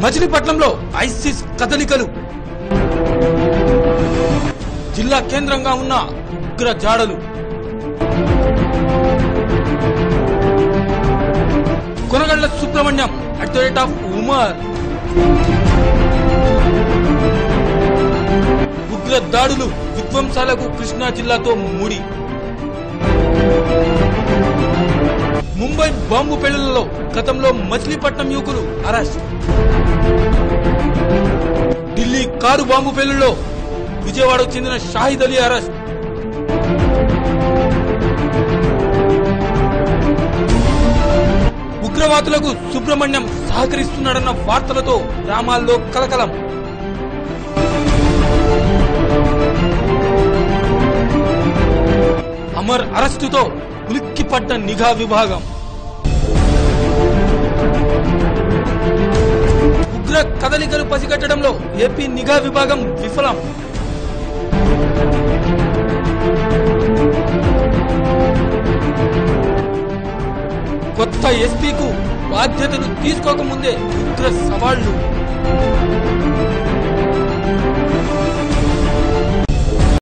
మచిలీపట్నంలో ఐసిస్ కదలికలు జిల్లా కేంద్రంగా ఉన్న ఉగ్ర జాడలు Konagalla Subrahmanyam at the rate of Umar ఉగ్ర దాడులు విధ్వంసాలకు కృష్ణా జిల్లాతో ముడి ముంబై బాంబు పేలుళ్లలో గతంలో మచిలీపట్నం యువకులు అరెస్ట్ ఢిల్లీ కారు బాంబు పేలుల్లో విజయవాడకు చెందిన షాహిద్ అలీ అరెస్ట్ ఉగ్రవాదులకు సుబ్రహ్మణ్యం సహకరిస్తున్నాడన్న వార్తలతో గ్రామాల్లో కలకలం అమర్ అరెస్టుతో ఉలిక్కిపడ్డ నిఘా విభాగం ఉగ్ర కదలికలు పసిగట్టడంలో ఏపీ నిఘా విభాగం విఫలం కొత్త ఎస్పీకు బాధ్యతలు తీసుకోకముందే ఉగ్ర సవాళ్లు